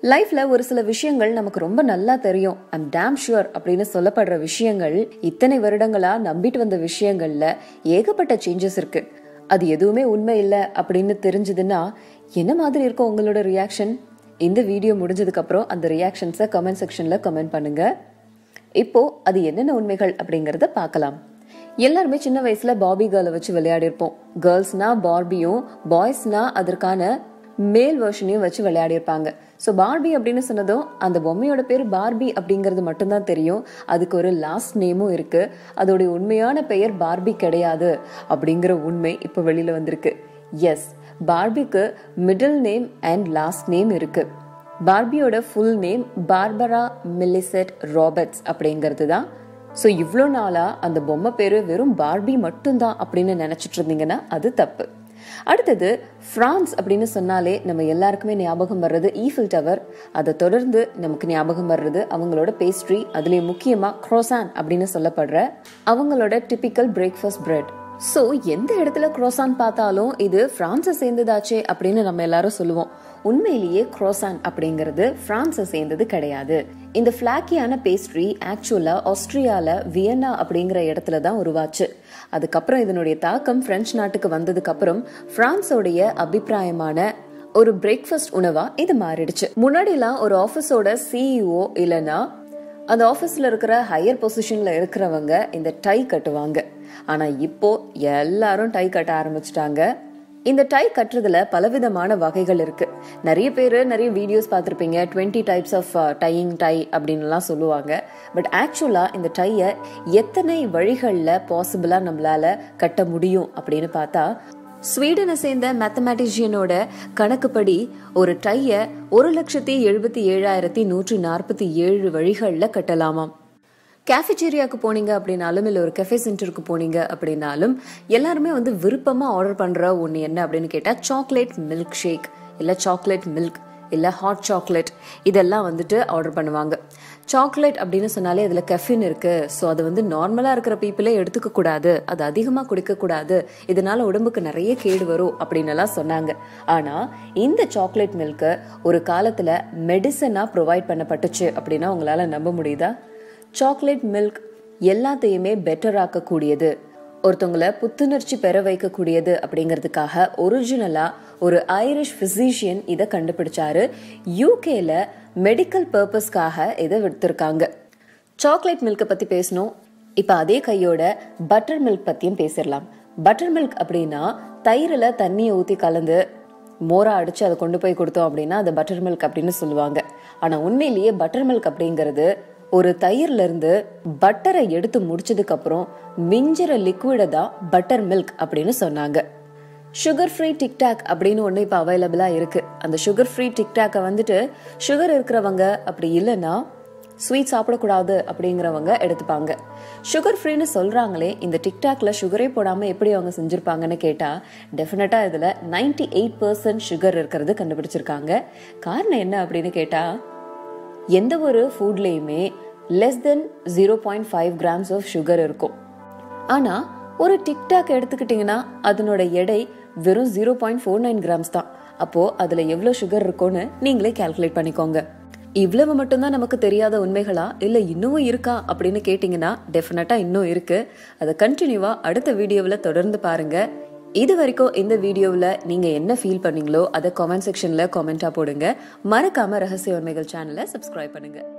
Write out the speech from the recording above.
லைஃப்ல ஒரு சில விஷயங்கள் நமக்கு ரொம்ப நல்லா தெரியும் ஐம் டேம் ஷுவர் அப்படின்னு சொல்லப்படுற விஷயங்கள் இத்தனை வருடங்களா நம்பிட்டு வந்த விஷயங்கள்ல ஏகப்பட்ட சேஞ்சஸ் இருக்கு அது எதுவுமே உண்மை இல்லை அப்படின்னு தெரிஞ்சதுன்னா என்ன மாதிரி இருக்கும் உங்களோட ரியாக்ஷன் இந்த வீடியோ முடிஞ்சதுக்கு அப்புறம் அந்த ரியாக்ஷன்ஸை கமெண்ட் செக்ஷன்ல கமெண்ட் பண்ணுங்க இப்போ அது என்னென்ன உண்மைகள் அப்படிங்கறத பார்க்கலாம் எல்லாருமே சின்ன வயசுல பாபி கேர்ளை வச்சு விளையாடி இருப்போம் கேர்ள்ஸ்னா பார்பியும் பாய்ஸ்னா அதற்கான மேல் வெர்ஷனையும் வச்சு விளையாடி இருப்பாங்க ஸோ பார்பி அப்படின்னு சொன்னதும் அந்த பொம்மையோட பேர் பார்பி அப்படிங்கிறது மட்டும்தான் தெரியும் அதுக்கு ஒரு லாஸ்ட் நேமும் இருக்கு அதோடைய உண்மையான பெயர் பார்பி கிடையாது அப்படிங்கிற உண்மை இப்போ வெளியில வந்திருக்கு எஸ் பார்பிக்கு middle name and last name இருக்கு பார்பியோட full name Barbara Millicent Roberts அப்படிங்கிறது தான் ஸோ இவ்வளோ நாளாக அந்த பொம்மை பேர் வெறும் பார்பி மட்டும்தான் அப்படின்னு நினச்சிட்டு இருந்தீங்கன்னா அது தப்பு அடுத்தது ஃப்ரான்ஸ் அப்படின்னு சொன்னாலே நம்ம எல்லாருக்குமே ஞாபகம் வர்றது ஈஃபில் டவர் அதை தொடர்ந்து நமக்கு ஞாபகம் வர்றது அவங்களோட பேஸ்ட்ரி அதுலேயும் முக்கியமாக க்ரோசான் அப்படின்னு சொல்லப்படுற அவங்களோட டிபிக்கல் பிரேக்ஃபாஸ்ட் பிரெட் ஸோ எந்த இடத்துல க்ரோசான் பார்த்தாலும் இது பிரான்ஸை சேர்ந்ததாச்சே அப்படின்னு நம்ம எல்லாரும் சொல்லுவோம் உண்மையிலேயே க்ரோசான் அப்படிங்கிறது பிரான்ஸை சேர்ந்தது கிடையாது இந்த ஃபிளாக்கியான பேஸ்ட்ரி ஆக்சுவலா ஆஸ்திரியால வியன்னா அப்படிங்கிற இடத்துல தான் உருவாச்சு அதுக்கப்புறம் இதனுடைய தாக்கம் பிரெஞ்சு நாட்டுக்கு வந்ததுக்கு அப்புறம் பிரான்ஸோடைய அபிப்பிராயமான ஒரு பிரேக்ஃபாஸ்ட் உணவா இது மாறிடுச்சு முன்னாடிலாம் ஒரு ஆஃபீஸோட சிஇஓ இல்லைன்னா அந்த ஆஃபீஸில் இருக்கிற ஹையர் பொசிஷனில் இருக்கிறவங்க இந்த டை கட்டுவாங்க ஆனால் இப்போ எல்லாரும் டை கட்ட ஆரம்பிச்சிட்டாங்க இந்த டை கட்டுறதுல பலவிதமான வகைகள் இருக்கு நிறைய பேர் நிறைய வீடியோஸ் பார்த்துருப்பீங்க twenty types of dyeing dye அப்படின்லாம் சொல்லுவாங்க பட் ஆக்சுவலாக இந்த டையை எத்தனை வழிகளில் பாசிபிளாக நம்மளால கட்ட முடியும் அப்படின்னு பார்த்தா ஸ்வீடனை சேர்ந்த மேத்தமேட்டிஷியனோட கணக்குப்படி ஒரு டையை ஒரு லட்சத்தி எழுபத்தி ஏழாயிரத்தி நூற்றி நாற்பத்தி ஏழு வழிகளில் கட்டலாமாம் கேஃபிடேரியாவுக்கு போனீங்க அப்படின்னாலும் இல்லை ஒரு கெஃபே சென்டருக்கு போனீங்க அப்படின்னாலும் எல்லாருமே வந்து விருப்பமாக ஆர்டர் பண்ணுற ஒன்று என்ன அப்படின்னு கேட்டால் சாக்லேட் மில்க் ஷேக் இல்லை சாக்லேட் மில்க் இல்லை ஹாட் சாக்லேட் இதெல்லாம் வந்துட்டு ஆர்டர் பண்ணுவாங்க சாக்லேட் அப்படின்னு சொன்னாலே அதில் கெஃபின் இருக்குது ஸோ அது வந்து நார்மலாக இருக்கிற பீப்புளே எடுத்துக்க கூடாது அது அதிகமாக குடிக்கக்கூடாது இதனால உடம்புக்கு நிறைய கேடு வரும் அப்படின்னு எல்லாம் சொன்னாங்க ஆனால் இந்த சாக்லேட் மில்க்கு ஒரு காலத்தில் மெடிசனாக ப்ரொவைட் பண்ணப்பட்டுச்சு அப்படின்னா உங்களால் நம்ப முடியுதா சாக்லேட் மில்க் எல்லாத்தையுமே பெட்டர் ஆக்கக்கூடியது ஒருத்தவங்களை புத்துணர்ச்சி பெற வைக்கக்கூடியது அப்படிங்கிறதுக்காக ஒரிஜினலா ஒரு ஐரிஷ் பிசிஷியன் இதை கண்டுபிடிச்சாரு யூகேல மெடிக்கல் பர்பஸ்க்காக இதை விடுத்திருக்காங்க சாக்லேட் மில்கை பத்தி பேசணும் இப்ப அதே கையோட பட்டர் மில்க் பத்தியும் பேசிடலாம் பட்டர் மில்க் அப்படின்னா தயிரில் தண்ணியை ஊற்றி கலந்து மோரா அடிச்சு அதை கொண்டு போய் கொடுத்தோம் அப்படின்னா அது பட்டர் மில்க் அப்படின்னு சொல்லுவாங்க ஆனா உண்மையிலேயே பட்டர் மில்க் அப்படிங்கிறது ஒரு தயிர்ல இருந்து பட்டரை எடுத்து முடிச்சதுக்கு அப்புறம் மிஞ்சிற லிக்விட தான் பட்டர் மில்க் அப்படின்னு சொன்னாங்க சுகர் ஃப்ரீ டிக்டாக் அப்படின்னு ஒன்று இப்போ அவைலபிளாக இருக்கு அந்த சுகர் ஃப்ரீ டிக்டாக்கை வந்துட்டு சுகர் இருக்கிறவங்க அப்படி இல்லைன்னா ஸ்வீட் சாப்பிடக்கூடாது அப்படிங்கிறவங்க எடுத்துப்பாங்க சுகர் ஃப்ரீன்னு சொல்கிறாங்களே இந்த டிக்டாக்ல சுகரே போடாமல் எப்படி அவங்க செஞ்சுருப்பாங்கன்னு கேட்டால் டெஃபினட்டாக இதில் நைன்டி எயிட் பர்சன்ட் சுகர் இருக்கிறது கண்டுபிடிச்சிருக்காங்க காரணம் என்ன அப்படின்னு கேட்டால் எந்த ஒரு ஃபுட்லேயுமே less than zero point five grams of sugar இருக்கும் ஆனால் ஒரு டிக்டாக் எடுத்துக்கிட்டிங்கன்னா அதனோட எடை வெறும் zero point four nine grams தான் அப்போது அதில் எவ்வளோ சுகர் இருக்கும்னு நீங்களே கால்குலேட் பண்ணிக்கோங்க இவ்வளவு மட்டும்தான் நமக்கு தெரியாத உண்மைகளா இல்லை இன்னும் இருக்கா அப்படின்னு கேட்டிங்கன்னா டெஃபினட்டாக இன்னும் இருக்கு அதை கண்டினியூவாக அடுத்த வீடியோவில் தொடர்ந்து பாருங்க இது வரைக்கும் இந்த வீடியோவில் நீங்கள் என்ன ஃபீல் பண்ணீங்களோ அதை கமெண்ட் செக்ஷனில் கமெண்ட்டாக போடுங்க மறக்காம ரகசிய உண்மைகள் சேனலை சப்ஸ்கிரைப் பண்ணுங்க